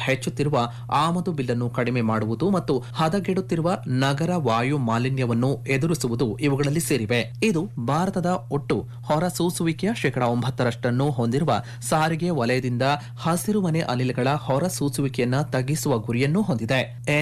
ಹೆಚ್ಚುತ್ತಿರುವ ಆಮದು ಬಿಲ್ಲನ್ನು ಕಡಿಮೆ ಮಾಡುವುದು ಮತ್ತು ಹದಗೆಡುತ್ತಿರುವ ನಗರ ವಾಯು ಮಾಲಿನ್ಯವನ್ನು ಎದುರಿಸುವುದು ಇವುಗಳಲ್ಲಿ ಸೇರಿವೆ ಇದು ಭಾರತದ ಒಟ್ಟು ಹೊರಸೂಸುವಿಕೆಯ ಶೇಕಡಾ ಒಂಬತ್ತರಷ್ಟನ್ನು ಹೊಂದಿರುವ ಸಾರಿಗೆ ವಲಯದಿಂದ ಹಸಿರುಮನೆ ಅನಿಲಗಳ ಹೊರಸೂಸುವಿಕೆಯನ್ನ ತಗ್ಗಿಸುವ ಗುರಿಯನ್ನು ಹೊಂದಿದೆ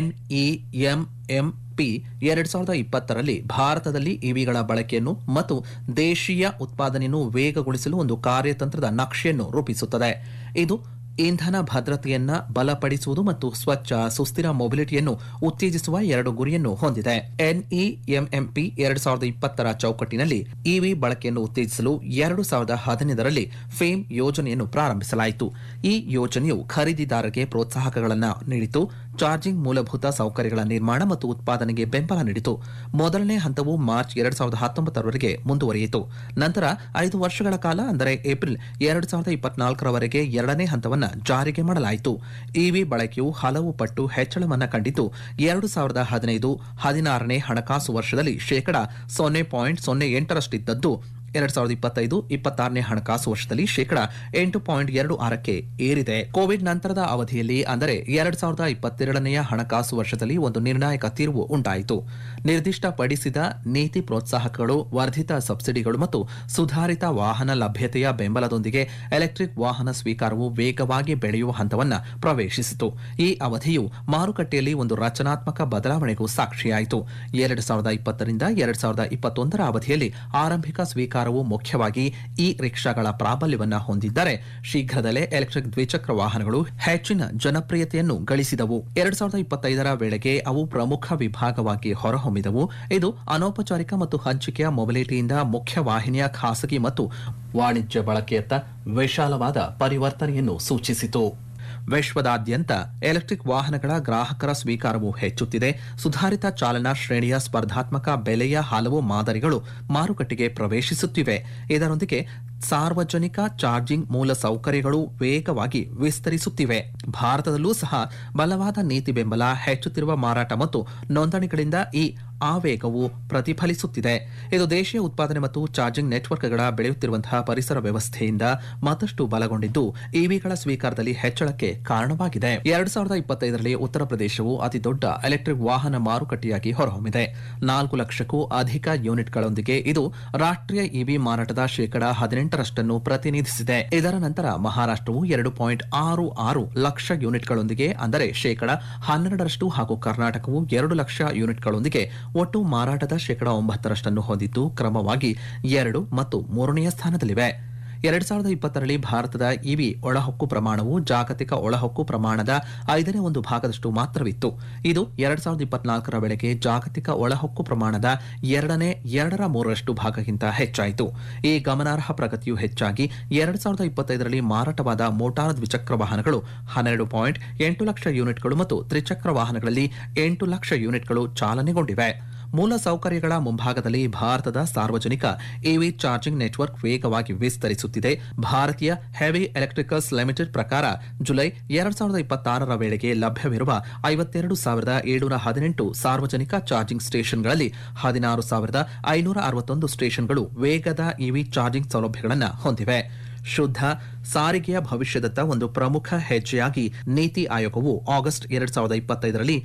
ಎನ್ಇಎಂಎಂಪಿ ಎರಡ್ ಸಾವಿರದ ಇಪ್ಪತ್ತರಲ್ಲಿ ಭಾರತದಲ್ಲಿ ಇವಿಗಳ ಬಳಕೆಯನ್ನು ಮತ್ತು ದೇಶೀಯ ಉತ್ಪಾದನೆಯನ್ನು ವೇಗಗೊಳಿಸಲು ಒಂದು ಕಾರ್ಯತಂತ್ರದ ನಕ್ಷೆಯನ್ನು ರೂಪಿಸುತ್ತದೆ ಇದು ಇಂಧನ ಭದ್ರತೆಯನ್ನ ಬಲಪಡಿಸುವುದು ಮತ್ತು ಸ್ವಚ್ಛ ಸುಸ್ಥಿರ ಮೊಬಿಲಿಟಿಯನ್ನು ಉತ್ತೇಜಿಸುವ ಎರಡು ಗುರಿಯನ್ನು ಹೊಂದಿದೆ ಎನ್ಇಎಂಎಂಪಿ ಎರಡ್ ಸಾವಿರದ ಇಪ್ಪತ್ತರ ಚೌಕಟ್ಟಿನಲ್ಲಿ ಇವಿ ಬಳಕೆಯನ್ನು ಉತ್ತೇಜಿಸಲು ಎರಡು ಸಾವಿರದ ಹದಿನೈದರಲ್ಲಿ ಫೇಮ್ ಯೋಜನೆಯನ್ನು ಪ್ರಾರಂಭಿಸಲಾಯಿತು ಈ ಯೋಜನೆಯು ಖರೀದಿದಾರರಿಗೆ ಪ್ರೋತ್ಸಾಹಕಗಳನ್ನು ನೀಡಿತು ಚಾರ್ಜಿಂಗ್ ಮೂಲಭೂತ ಸೌಕರ್ಯಗಳ ನಿರ್ಮಾಣ ಮತ್ತು ಉತ್ಪಾದನೆಗೆ ಬೆಂಬಲ ನೀಡಿತು ಮೊದಲನೇ ಹಂತವು ಮಾರ್ಚ್ ಎರಡ್ ಸಾವಿರದ ಹತ್ತೊಂಬತ್ತರವರೆಗೆ ಮುಂದುವರಿಯಿತು ನಂತರ ಐದು ವರ್ಷಗಳ ಕಾಲ ಅಂದರೆ ಏಪ್ರಿಲ್ ಎರಡ್ ಸಾವಿರದ ಇಪ್ಪತ್ನಾಲ್ಕರವರೆಗೆ ಎರಡನೇ ಹಂತವನ್ನು ಜಾರಿಗೆ ಮಾಡಲಾಯಿತು ಇವಿ ಬಳಕೆಯು ಹಲವು ಪಟ್ಟು ಹೆಚ್ಚಳವನ್ನು ಕಂಡಿದ್ದು ಎರಡು ಸಾವಿರದ ಹದಿನೈದು ಹದಿನಾರನೇ ಹಣಕಾಸು ವರ್ಷದಲ್ಲಿ ಶೇಕಡ ಸೊನ್ನೆ ಪಾಯಿಂಟ್ ಸೊನ್ನೆ ಎಂಟರಷ್ಟಿದ್ದದ್ದು ಎರಡ್ ಸಾವಿರದ ಇಪ್ಪತ್ತೈದು ಇಪ್ಪತ್ತಾರನೇ ಹಣಕಾಸು ವರ್ಷದಲ್ಲಿ ಶೇಕಡ ಎಂಟು ಪಾಯಿಂಟ್ ಎರಡು ಆರಕ್ಕೆ ಏರಿದೆ ಕೋವಿಡ್ ನಂತರದ ಅವಧಿಯಲ್ಲಿ ಅಂದರೆ ಎರಡ್ ಸಾವಿರದ ಇಪ್ಪತ್ತೆರಡನೆಯ ಹಣಕಾಸು ವರ್ಷದಲ್ಲಿ ಒಂದು ನಿರ್ಣಾಯಕ ತಿರುವು ಉಂಟಾಯಿತು ನಿರ್ದಿಷ್ಟಪಡಿಸಿದ ನೀತಿ ಪ್ರೋತ್ಸಾಹಕಗಳು ವರ್ಧಿತ ಸಬ್ಸಿಡಿಗಳು ಮತ್ತು ಸುಧಾರಿತ ವಾಹನ ಲಭ್ಯತೆಯ ಬೆಂಬಲದೊಂದಿಗೆ ಎಲೆಕ್ಟ್ರಿಕ್ ವಾಹನ ಸ್ವೀಕಾರವು ವೇಗವಾಗಿ ಬೆಳೆಯುವ ಹಂತವನ್ನು ಪ್ರವೇಶಿಸಿತು ಈ ಅವಧಿಯು ಮಾರುಕಟ್ಟೆಯಲ್ಲಿ ಒಂದು ರಚನಾತ್ಮಕ ಬದಲಾವಣೆಗೂ ಸಾಕ್ಷಿಯಾಯಿತು ಎರಡು ಸಾವಿರದ ಇಪ್ಪತ್ತರಿಂದ ಎರಡ್ ಸಾವಿರದ ಇಪ್ಪತ್ತೊಂದರ ಅವಧಿಯಲ್ಲಿ ಆರಂಭಿಕ ಸ್ವೀಕಾರವು ಮುಖ್ಯವಾಗಿ ಇ ರಿಕ್ಷಾಗಳ ಪ್ರಾಬಲ್ಯವನ್ನ ಹೊಂದಿದ್ದರೆ ಶೀಘ್ರದಲ್ಲೇ ಎಲೆಕ್ಟ್ರಿಕ್ ದ್ವಿಚಕ್ರ ವಾಹನಗಳು ಹೆಚ್ಚಿನ ಜನಪ್ರಿಯತೆಯನ್ನು ಗಳಿಸಿದವು ಎರಡ್ ಸಾವಿರದ ಇಪ್ಪತ್ತೈದರ ವೇಳೆಗೆ ಅವು ಪ್ರಮುಖ ವಿಭಾಗವಾಗಿ ಹೊರಹೊಮ್ಮಿದವು ಇದು ಅನೌಪಚಾರಿಕ ಮತ್ತು ಹಂಚಿಕೆಯ ಮೊಬಿಲಿಟಿಯಿಂದ ಮುಖ್ಯವಾಹಿನಿಯ ಖಾಸಗಿ ಮತ್ತು ವಾಣಿಜ್ಯ ಬಳಕೆಯತ್ತ ವಿಶಾಲವಾದ ಪರಿವರ್ತನೆಯನ್ನು ಸೂಚಿಸಿತು ವಿಶ್ವದಾದ್ಯಂತ ಎಲೆಕ್ಟ್ರಿಕ್ ವಾಹನಗಳ ಗ್ರಾಹಕರ ಸ್ವೀಕಾರವು ಹೆಚ್ಚುತ್ತಿದೆ ಸುಧಾರಿತ ಚಾಲನಾ ಶ್ರೇಣಿಯ ಸ್ಪರ್ಧಾತ್ಮಕ ಬೆಲೆಯ ಹಲವು ಮಾದರಿಗಳು ಮಾರುಕಟ್ಟೆಗೆ ಪ್ರವೇಶಿಸುತ್ತಿವೆ ಇದರೊಂದಿಗೆ ಸಾರ್ವಜನಿಕ ಚಾರ್ಜಿಂಗ್ ಮೂಲ ಸೌಕರ್ಯಗಳು ವೇಗವಾಗಿ ವಿಸ್ತರಿಸುತ್ತಿವೆ ಭಾರತದಲ್ಲೂ ಸಹ ಬಲವಾದ ನೀತಿ ಬೆಂಬಲ ಹೆಚ್ಚುತ್ತಿರುವ ಮಾರಾಟ ಮತ್ತು ನೋಂದಣಿಗಳಿಂದ ಈ ಆವೇಗವು ಪ್ರತಿಫಲಿಸುತ್ತಿದೆ ಇದು ದೇಶೀಯ ಉತ್ಪಾದನೆ ಮತ್ತು ಚಾರ್ಜಿಂಗ್ ನೆಟ್ವರ್ಕ್ಗಳ ಬೆಳೆಯುತ್ತಿರುವಂತಹ ಪರಿಸರ ವ್ಯವಸ್ಥೆಯಿಂದ ಮತ್ತಷ್ಟು ಬಲಗೊಂಡಿದ್ದು ಇವಿಗಳ ಸ್ವೀಕಾರದಲ್ಲಿ ಹೆಚ್ಚಳಕ್ಕೆ ಕಾರಣವಾಗಿದೆ ಎರಡ್ ಸಾವಿರದ ಇಪ್ಪತ್ತೈದರಲ್ಲಿ ಉತ್ತರ ಪ್ರದೇಶವು ಅತಿದೊಡ್ಡ ಎಲೆಕ್ಟ್ರಿಕ್ ವಾಹನ ಮಾರುಕಟ್ಟೆಯಾಗಿ ಹೊರಹೊಮ್ಮಿದೆ ನಾಲ್ಕು ಲಕ್ಷಕ್ಕೂ ಅಧಿಕ ಯೂನಿಟ್ಗಳೊಂದಿಗೆ ಇದು ರಾಷ್ಟ್ರೀಯ ಇವಿ ಮಾರಾಟದ ಶೇಕಡಾ ಹದಿನೆಂಟರಷ್ಟನ್ನು ಪ್ರತಿನಿಧಿಸಿದೆ ಇದರ ನಂತರ ಮಹಾರಾಷ್ಟ್ರವು ಎರಡು ಪಾಯಿಂಟ್ ಆರು ಆರು ಲಕ್ಷ ಯೂನಿಟ್ಗಳೊಂದಿಗೆ ಅಂದರೆ ಶೇಕಡಾ ಹನ್ನೆರಡರಷ್ಟು ಹಾಗೂ ಕರ್ನಾಟಕವು ಎರಡು ಲಕ್ಷ ಯೂನಿಟ್ಗಳೊಂದಿಗೆ ಒಟ್ಟು ಮಾರಾಟದ ಶೇಕಡಾ ಒಂಬತ್ತರಷ್ಟನ್ನು ಹೊಂದಿದ್ದು ಕ್ರಮವಾಗಿ ಎರಡು ಮತ್ತು ಮೂರನೆಯ ಸ್ಥಾನದಲ್ಲಿವೆ ಎರಡ್ ಸಾವಿರದ ಇಪ್ಪತ್ತರಲ್ಲಿ ಭಾರತದ ಇವಿ ಒಳಹೊಕ್ಕು ಪ್ರಮಾಣವು ಜಾಗತಿಕ ಒಳಹೊಕ್ಕು ಪ್ರಮಾಣದ ಐದನೇ ಒಂದು ಭಾಗದಷ್ಟು ಮಾತ್ರವಿತ್ತು ಇದು ಎರಡ್ ಸಾವಿರದ ಇಪ್ಪತ್ನಾಲ್ಕರ ವೇಳೆಗೆ ಜಾಗತಿಕ ಒಳಹೊಕ್ಕು ಪ್ರಮಾಣದ ಎರಡನೇ ಎರಡರ ಮೂರರಷ್ಟು ಭಾಗಕ್ಕಿಂತ ಹೆಚ್ಚಾಯಿತು ಈ ಗಮನಾರ್ಹ ಪ್ರಗತಿಯು ಹೆಚ್ಚಾಗಿ ಎರಡ್ ಸಾವಿರದ ಇಪ್ಪತ್ತೈದರಲ್ಲಿ ಮಾರಾಟವಾದ ಮೋಟಾರ್ ದ್ವಿಚಕ್ರ ವಾಹನಗಳು ಹನ್ನೆರಡು ಪಾಯಿಂಟ್ ಎಂಟು ಲಕ್ಷ ಯೂನಿಟ್ಗಳು ಮತ್ತು ತ್ರಿಚಕ್ರ ವಾಹನಗಳಲ್ಲಿ ಎಂಟು ಲಕ್ಷ ಯೂನಿಟ್ಗಳು ಚಾಲನೆಗೊಂಡಿವೆ ಮೂಲ ಸೌಕರ್ಯಗಳ ಮುಂಭಾಗದಲ್ಲಿ ಭಾರತದ ಸಾರ್ವಜನಿಕ ಇವಿ ಚಾರ್ಜಿಂಗ್ ನೆಟ್ವರ್ಕ್ ವೇಗವಾಗಿ ವಿಸ್ತರಿಸುತ್ತಿದೆ ಭಾರತೀಯ ಹೆವಿ ಎಲೆಕ್ಟ್ರಿಕಲ್ಸ್ ಲಿಮಿಟೆಡ್ ಪ್ರಕಾರ ಜುಲೈ ಎರಡ್ ಸಾವಿರದ ಇಪ್ಪತ್ತಾರರ ವೇಳೆಗೆ ಲಭ್ಯವಿರುವ ಐವತ್ತೆರಡು ಸಾವಿರದ ಏಳುನೂರ ಹದಿನೆಂಟು ಸಾರ್ವಜನಿಕ ಚಾರ್ಜಿಂಗ್ ಸ್ಟೇಷನ್ಗಳಲ್ಲಿ ಹದಿನಾರು ಸಾವಿರದ ಐನೂರ ಅರವತ್ತೊಂದು ಸ್ಟೇಷನ್ಗಳು ವೇಗದ ಇವಿ ಚಾರ್ಜಿಂಗ್ ಸೌಲಭ್ಯಗಳನ್ನು ಹೊಂದಿವೆ ಶುದ್ಧ ಸಾರಿಗೆಯ ಭವಿಷ್ಯದತ್ತ ಒಂದು ಪ್ರಮುಖ ಹೆಜ್ಜೆಯಾಗಿ ನೀತಿ ಆಯೋಗವು ಆಗಸ್ಟ್ ಎರಡ್ ಸಾವಿರದ ಇಪ್ಪತ್ತೈದರಲ್ಲಿ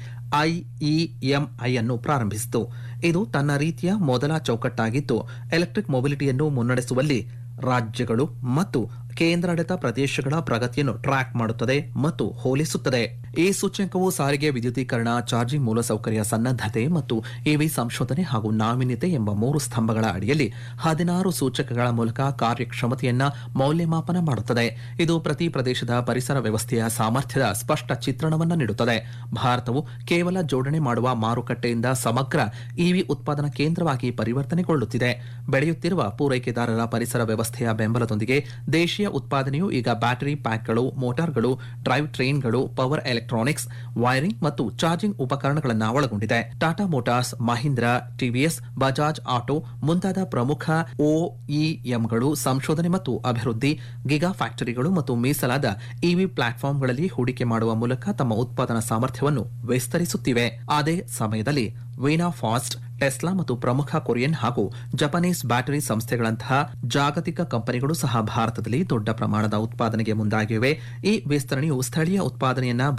ಐಇಎಂಐ ಅನ್ನು ಪ್ರಾರಂಭಿಸಿತು ಇದು ತನ್ನ ರೀತಿಯ ಮೊದಲ ಚೌಕಟ್ಟಾಗಿದ್ದು ಎಲೆಕ್ಟ್ರಿಕ್ ಮೊಬಿಲಿಟಿಯನ್ನು ಮುನ್ನಡೆಸುವಲ್ಲಿ ರಾಜ್ಯಗಳು ಮತ್ತು ಕೇಂದ್ರಾಡಳಿತ ಪ್ರದೇಶಗಳ ಪ್ರಗತಿಯನ್ನು ಟ್ರ್ಯಾಕ್ ಮಾಡುತ್ತದೆ ಮತ್ತು ಹೋಲಿಸುತ್ತದೆ ಈ ಸೂಚ್ಯಂಕವು ಸಾರಿಗೆ ವಿದ್ಯುದೀಕರಣ ಚಾರ್ಜಿಂಗ್ ಮೂಲಸೌಕರ್ಯ ಸನ್ನದ್ಧತೆ ಮತ್ತು ಇವಿ ಸಂಶೋಧನೆ ಹಾಗೂ ನಾವೀನ್ಯತೆ ಎಂಬ ಮೂರು ಸ್ತಂಭಗಳ ಅಡಿಯಲ್ಲಿ ಹದಿನಾರು ಸೂಚಕಗಳ ಮೂಲಕ ಕಾರ್ಯಕ್ಷಮತೆಯನ್ನ ಮೌಲ್ಯಮಾಪನ ಮಾಡುತ್ತದೆ ಇದು ಪ್ರತಿ ಪ್ರದೇಶದ ಪರಿಸರ ವ್ಯವಸ್ಥೆಯ ಸಾಮರ್ಥ್ಯದ ಸ್ಪಷ್ಟ ಚಿತ್ರಣವನ್ನು ನೀಡುತ್ತದೆ ಭಾರತವು ಕೇವಲ ಜೋಡಣೆ ಮಾಡುವ ಮಾರುಕಟ್ಟೆಯಿಂದ ಸಮಗ್ರ ಇವಿ ಉತ್ಪಾದನಾ ಕೇಂದ್ರವಾಗಿ ಪರಿವರ್ತನೆಗೊಳ್ಳುತ್ತಿದೆ ಬೆಳೆಯುತ್ತಿರುವ ಪೂರೈಕೆದಾರರ ಪರಿಸರ ವ್ಯವಸ್ಥೆಯ ಬೆಂಬಲದೊಂದಿಗೆ ದೇಶೀಯ ಉತ್ಪಾದನೆಯು ಈಗ ಬ್ಯಾಟರಿ ಪ್ಯಾಕ್ಗಳು ಮೋಟಾರ್ಗಳು ಡ್ರೈವ್ ಟ್ರೈನ್ಗಳು ಪವರ್ ಎಲೆಕ್ಟ್ರಾನಿಕ್ಸ್ ವೈರಿಂಗ್ ಮತ್ತು ಚಾರ್ಜಿಂಗ್ ಉಪಕರಣಗಳನ್ನು ಒಳಗೊಂಡಿದೆ Tata Motors Mahindra TVS Bajaj Auto ಮುಂತಾದ ಪ್ರಮುಖ ಒಇಎಂಗಳು ಸಂಶೋಧನೆ ಮತ್ತು ಅಭಿವೃದ್ಧಿ ಗಿಗಾ ಫ್ಯಾಕ್ಟರಿಗಳು ಮತ್ತು ಮೀಸಲಾದ ಇವಿ ಪ್ಲಾಟ್ಫಾರ್ಮ್ಗಳಲ್ಲಿ ಹೂಡಿಕೆ ಮಾಡುವ ಮೂಲಕ ತಮ್ಮ ಉತ್ಪಾದನಾ ಸಾಮರ್ಥ್ಯವನ್ನು ವಿಸ್ತರಿಸುತ್ತಿವೆ ಅದೇ ಸಮಯದಲ್ಲಿ ವೀನಾ ಫಾಸ್ಟ್ ಟೆಸ್ಲಾ ಮತ್ತು ಪ್ರಮುಖ ಕೊರಿಯನ್ ಹಾಗೂ ಜಪಾನೀಸ್ ಬ್ಯಾಟರಿ ಸಂಸ್ಥೆಗಳಂತಹ ಜಾಗತಿಕ ಕಂಪನಿಗಳು ಸಹ ಭಾರತದಲ್ಲಿ ದೊಡ್ಡ ಪ್ರಮಾಣದ ಉತ್ಪಾದನೆಗೆ ಮುಂದಾಗಿವೆ ಈ ವಿಸ್ತರಣೆಯು ಸ್ಥಳೀಯ ಉತ್ಪಾದನೆಯನ್ನ